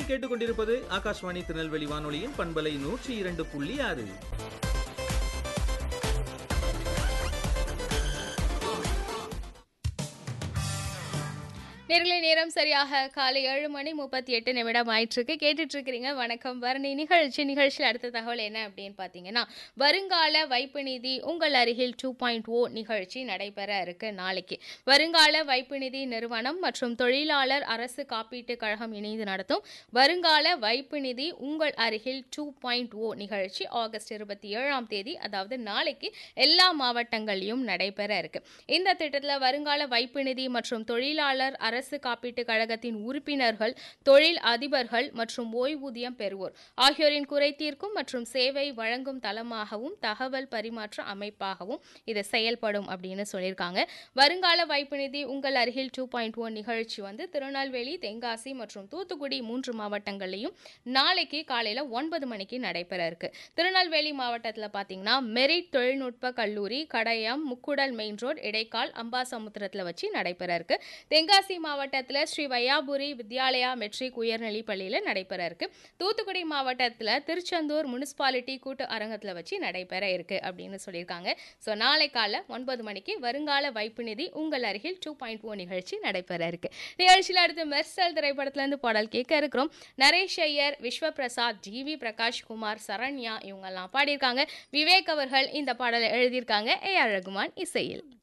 நீங்கள் கேட்டுக்கொண்டிருப்பது ஆகாஷ்வாணி திருநெல்வேலி வானொலியின் பண்பலை நூற்றி இரண்டு புள்ளி ஆறு நேர்களை நேரம் சரியாக காலை ஏழு மணி முப்பத்தி எட்டு நிமிடம் ஆயிட்டிருக்கு கேட்டுட்டு இருக்கிறீங்க வணக்கம் வரணி நிகழ்ச்சி நிகழ்ச்சியில் அடுத்த தகவல் என்ன அப்படின்னு பார்த்தீங்கன்னா வருங்கால வைப்பு நிதி உங்கள் அருகில் டூ பாயிண்ட் ஓ நிகழ்ச்சி நடைபெற இருக்கு நாளைக்கு வருங்கால வைப்பு நிதி நிறுவனம் மற்றும் தொழிலாளர் அரசு காப்பீட்டு கழகம் இணைந்து நடத்தும் வருங்கால வைப்பு நிதி உங்கள் அருகில் டூ பாயிண்ட் ஓ நிகழ்ச்சி ஆகஸ்ட் இருபத்தி ஏழாம் தேதி அதாவது நாளைக்கு எல்லா மாவட்டங்கள்லையும் நடைபெற இருக்கு இந்த திட்டத்தில் வருங்கால வைப்பு நிதி மற்றும் தொழிலாளர் அரசு காப்பீட்டு கழகத்தின் உறுப்பினர்கள் தொழில் அதிபர்கள் மற்றும் ஓய்வூதியம் பெறுவோர் ஆகியோரின் குறை தீர்க்கும் மற்றும் சேவை வழங்கும் தளமாகவும் தகவல் பரிமாற்ற அமைப்பாகவும் இது செயல்படும் அப்படின்னு சொல்லியிருக்காங்க வருங்கால வைப்பு நிதி உங்கள் அருகில் டூ பாயிண்ட் ஒன் நிகழ்ச்சி வந்து திருநெல்வேலி தென்காசி மற்றும் தூத்துக்குடி மூன்று மாவட்டங்கள்லையும் நாளைக்கு காலையில் ஒன்பது மணிக்கு நடைபெற இருக்கு திருநெல்வேலி மாவட்டத்தில் பார்த்தீங்கன்னா மெரிட் தொழில்நுட்ப கல்லூரி கடையம் முக்குடல் மெயின் ரோட் இடைக்கால் அம்பாசமுத்திரத்தில் வச்சு நடைபெற இருக்கு தென்காசி மாவட்டத்தில் ஸ்ரீ வையாபுரி வித்யாலயா மெட்ரிக் உயர்நிலைப் பள்ளியில் நடைபெற இருக்கு தூத்துக்குடி மாவட்டத்தில் திருச்செந்தூர் முனிசிபாலிட்டி கூட்டு அரங்கத்தில் வச்சு நடைபெற இருக்கு அப்படின்னு சொல்லியிருக்காங்க ஸோ நாளை காலை ஒன்பது மணிக்கு வருங்கால வைப்பு நிதி உங்கள் அருகில் டூ பாயிண்ட் ஓ நிகழ்ச்சி நடைபெற இருக்கு நிகழ்ச்சியில் அடுத்து மெர்சல் திரைப்படத்துலேருந்து பாடல் கேட்க இருக்கிறோம் நரேஷ் ஐயர் விஸ்வபிரசாத் ஜிவி பிரகாஷ் குமார் சரண்யா இவங்கெல்லாம் பாடியிருக்காங்க விவேக் அவர்கள் இந்த பாடலை எழுதியிருக்காங்க ஏ ஆர் ரகுமான் இசையில்